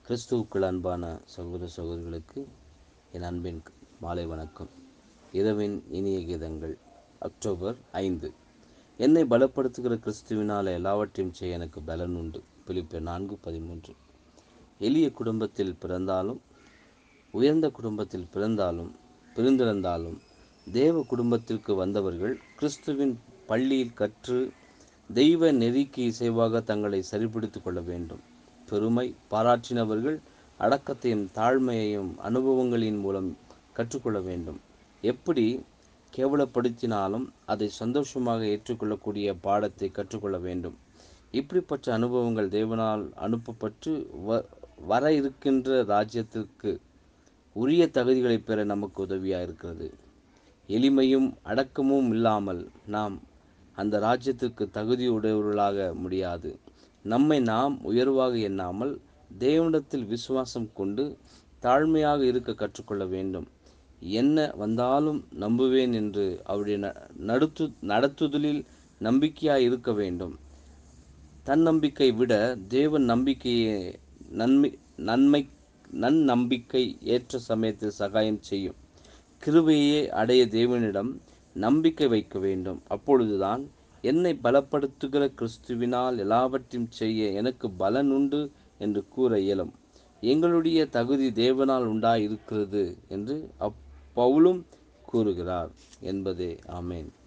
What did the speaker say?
கிறிஸ்துவுக்குள் அன்பான சகோதர சகோதரிகளுக்கு என் அன்பின் மாலை வணக்கம் இரவின் இனிய கீதங்கள் அக்டோபர் ஐந்து என்னை பலப்படுத்துகிற கிறிஸ்துவினால் எல்லாவற்றையும் செய்ய எனக்கு பலன் உண்டு பிலிப்பியர் நான்கு பதிமூன்று எளிய குடும்பத்தில் பிறந்தாலும் உயர்ந்த குடும்பத்தில் பிறந்தாலும் பிரிந்திருந்தாலும் தேவ குடும்பத்திற்கு வந்தவர்கள் கிறிஸ்துவின் பள்ளியில் கற்று தெய்வ நெறிக்கு இசைவாக தங்களை சரிப்படுத்திக் கொள்ள வேண்டும் பெருமை பாராட்டினவர்கள் அடக்கத்தையும் தாழ்மையையும் அனுபவங்களின் மூலம் கற்றுக்கொள்ள வேண்டும் எப்படி கேவலப்படுத்தினாலும் அதை சந்தோஷமாக ஏற்றுக்கொள்ளக்கூடிய பாடத்தை கற்றுக்கொள்ள வேண்டும் இப்படிப்பட்ட அனுபவங்கள் தேவனால் அனுப்பப்பட்டு வ வர இருக்கின்ற ராஜ்யத்திற்கு உரிய தகுதிகளை பெற நமக்கு உதவியாக இருக்கிறது எளிமையும் அடக்கமும் இல்லாமல் நாம் அந்த ராஜ்யத்திற்கு தகுதியுடையவர்களாக முடியாது நம்மை நாம் உயர்வாக எண்ணாமல் தேவனிடத்தில் விசுவாசம் கொண்டு தாழ்மையாக இருக்க கற்றுக்கொள்ள வேண்டும் என்ன வந்தாலும் நம்புவேன் என்று அவருடைய நடுத்து நடத்துதலில் நம்பிக்கையாக இருக்க வேண்டும் தன்னம்பிக்கை விட தேவன் நம்பிக்கையை நன்மை நன்மை நன்னம்பிக்கை ஏற்ற சமயத்தில் சகாயம் செய்யும் கிருபையே அடைய தேவனிடம் நம்பிக்கை வைக்க வேண்டும் அப்பொழுதுதான் என்னை பலப்படுத்துகிற கிறிஸ்துவினால் எல்லாவற்றையும் செய்ய எனக்கு பலன் உண்டு என்று கூற இயலும் எங்களுடைய தகுதி தேவனால் உண்டாயிருக்கிறது என்று அப்பவுலும் கூறுகிறார் என்பதே ஆமேன்